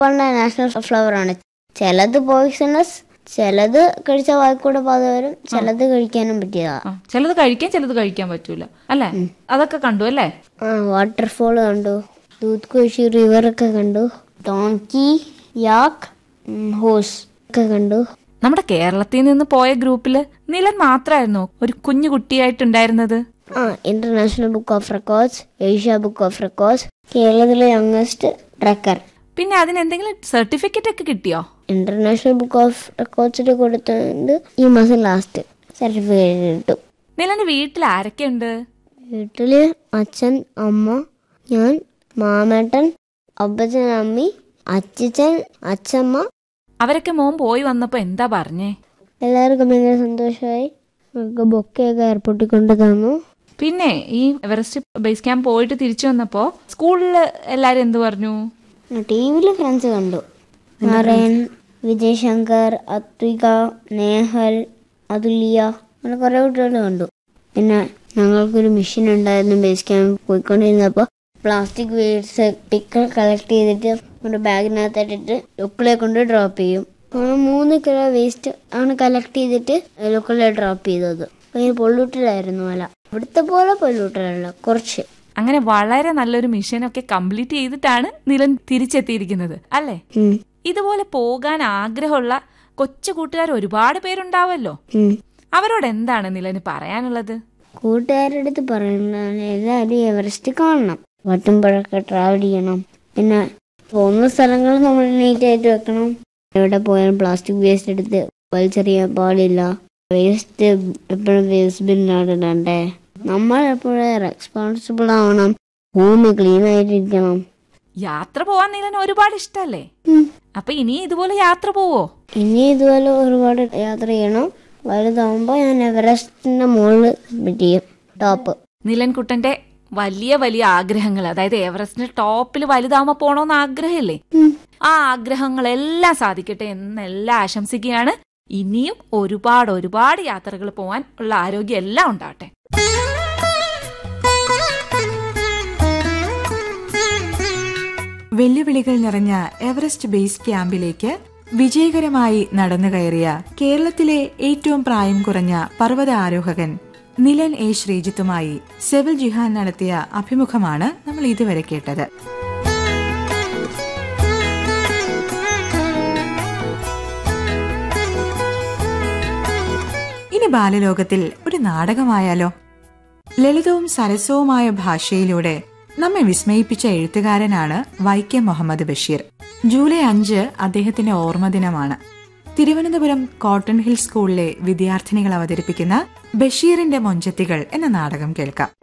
പണ്ട് national flower ആണ് ചിലത് പോയിസണസ് ചിലത് കഴിച്ച വായിക്കൂടെ പാത വരും ചിലത് കഴിക്കാനും പറ്റിയതാ ആ, ചിലത് കഴിക്കാൻ ചിലത് കഴിക്കാൻ പറ്റൂല അല്ലേ അതൊക്കെ കണ്ടു അല്ലേ ആ വാട്ടർഫോൾ കണ്ടു ദൂത് കോശി റിവർ ഒക്കെ കണ്ടു ഡോങ്കി യാക്ക് ഹോസ് ഒക്കെ കണ്ടു നമ്മുടെ കേരളത്തിൽ നിന്ന് പോയ ഗ്രൂപ്പില് നിലൻ മാത്രമായിരുന്നോ ഒരു കുഞ്ഞു കുട്ടിയായിട്ടുണ്ടായിരുന്നത് ആ international book of records Asia book of records കേരളത്തിലെ യങ്ങസ്റ്റ് ട്രക്കർ പിന്നെ അതിന് എന്തെങ്കിലും സർട്ടിഫിക്കറ്റ് ഒക്കെ കിട്ടിയോ ഇന്റർനാഷണൽ ബുക്ക് ഓഫ് റെക്കോർഡ്സിന് കൊടുത്തുകൊണ്ട് ഈ മാസം ലാസ്റ്റ് സർട്ടിഫിക്കറ്റ് കിട്ടും നിലന്റെ വീട്ടിൽ ആരൊക്കെയുണ്ട് വീട്ടില് അച്ഛൻ അമ്മ ഞാൻ മാമേട്ടൻ അപ്പച്ചൻ അമ്മി അച്ഛൻ അച്ഛമ്മ അവരൊക്കെ മോൻ പോയി വന്നപ്പോ എന്താ പറഞ്ഞേ എല്ലാവർക്കും ഭയങ്കര സന്തോഷമായി നമുക്ക് ബൊക്കെയൊക്കെ എയർപോർട്ടിൽ കൊണ്ട് തന്നു പിന്നെ ഈ എവറസ്റ്റ് ബേസ് ക്യാമ്പ് പോയിട്ട് തിരിച്ചു വന്നപ്പോ സ്കൂളില് എല്ലാരും എന്ത് പറഞ്ഞു ടി വിയിൽ ഫ്രണ്ട്സ് കണ്ടു നാരായൺ വിജയ് ശങ്കർ അത്വിക നേഹൽ അതുല്യ അങ്ങനെ കുറെ കുട്ടികൾ കണ്ടു പിന്നെ ഞങ്ങൾക്കൊരു മിഷൻ ഉണ്ടായിരുന്നു ബേസ് ക്യാമ്പ് പോയിക്കൊണ്ടിരുന്നപ്പോൾ പ്ലാസ്റ്റിക് വേസ്റ്റ് പിക്കൽ കളക്ട് ചെയ്തിട്ട് നമ്മുടെ ബാഗിനകത്തിട്ടിട്ട് ലൊക്കിലെ കൊണ്ട് ഡ്രോപ്പ് ചെയ്യും അങ്ങനെ മൂന്ന് കിലോ വേസ്റ്റ് ആണ് കളക്ട് ചെയ്തിട്ട് ലൊക്കിലെ ഡ്രോപ്പ് ചെയ്തത് ഭയങ്കര പൊള്യൂട്ടഡ് ആയിരുന്നു അല്ല ഇവിടുത്തെ പോലെ പൊള്യൂട്ടഡ് അല്ല കുറച്ച് അങ്ങനെ വളരെ നല്ലൊരു മിഷനൊക്കെ കംപ്ലീറ്റ് ചെയ്തിട്ടാണ് നിലൻ തിരിച്ചെത്തിയിരിക്കുന്നത് അല്ലേ ഉം. ഇതുപോലെ പോകാൻ ആഗ്രഹമുള്ള കൊച്ചു കൂട്ടുകാർ ഒരുപാട് പേരുണ്ടാവല്ലോ ഉം. അവരോട് എന്താണ് നിലന് പറയാനുള്ളത് കൂട്ടുകാരുടെ അടുത്ത് പറയുന്നതാണ് എല്ലാവരും എവറസ്റ്റ് കാണണം വട്ടുമ്പോഴൊക്കെ ട്രാവൽ ചെയ്യണം പിന്നെ പോകുന്ന സ്ഥലങ്ങൾ നമ്മൾ നീറ്റ് ആയിട്ട് വെക്കണം എവിടെ പോയാലും പ്ലാസ്റ്റിക് വേസ്റ്റ് എടുത്ത് വലിച്ചെറിയാൻ പാടില്ല വേസ്റ്റ് എപ്പോഴും വേസ്റ്റ് ബിന്നിലാണ് ഇടണ്ടേ നമ്മൾ എപ്പോഴും റെസ്പോൺസിബിൾ ആവണം ഭൂമി ക്ലീൻ ആയിട്ടിരിക്കണം യാത്ര പോവാൻ നിലന് ഒരുപാട് ഇഷ്ടല്ലേ ഉം. അപ്പൊ ഇനി ഇതുപോലെ യാത്ര പോവോ ഇനി ഇതുപോലെ ഒരുപാട് യാത്ര ചെയ്യണം വലുതാവുമ്പോൾ ഞാൻ എവറസ്റ്റിന്റെ മുകളിൽ സബ്മിറ്റ് ചെയ്യും ടോപ്പ് നിലൻ കുട്ടന്റെ വലിയ വലിയ ആഗ്രഹങ്ങൾ അതായത് എവറസ്റ്റിന്റെ ടോപ്പിൽ വലുതാവുമ്പോ പോണോന്ന് ആഗ്രഹമില്ലേ ആ ആഗ്രഹങ്ങളെല്ലാം സാധിക്കട്ടെ എന്നെല്ലാം ആശംസിക്കുകയാണ് ഇനിയും ഒരുപാട് ഒരുപാട് യാത്രകൾ പോവാൻ ഉള്ള ആരോഗ്യം എല്ലാം ഉണ്ടാവട്ടെ വെല്ലുവിളികൾ നിറഞ്ഞ എവറസ്റ്റ് ബേസ് ക്യാമ്പിലേക്ക് വിജയകരമായി നടന്നു കയറിയ കേരളത്തിലെ ഏറ്റവും പ്രായം കുറഞ്ഞ പർവ്വത ആരോഹകൻ നിലൻ എ ശ്രീജിത്തുമായി സെവിൽ ജിഹാൻ നടത്തിയ അഭിമുഖമാണ് നമ്മൾ ഇതുവരെ കേട്ടത് ഇനി ബാലലോകത്തിൽ ഒരു നാടകമായാലോ ലളിതവും സരസവുമായ ഭാഷയിലൂടെ നമ്മെ വിസ്മയിപ്പിച്ച എഴുത്തുകാരനാണ് വൈക്കം മുഹമ്മദ് ബഷീർ ജൂലൈ അഞ്ച് അദ്ദേഹത്തിന്റെ ഓർമ്മദിനമാണ് തിരുവനന്തപുരം കോട്ടൺ ഹിൽ സ്കൂളിലെ വിദ്യാർത്ഥിനികൾ അവതരിപ്പിക്കുന്ന ബഷീറിന്റെ മൊഞ്ചത്തികൾ എന്ന നാടകം കേൾക്കാം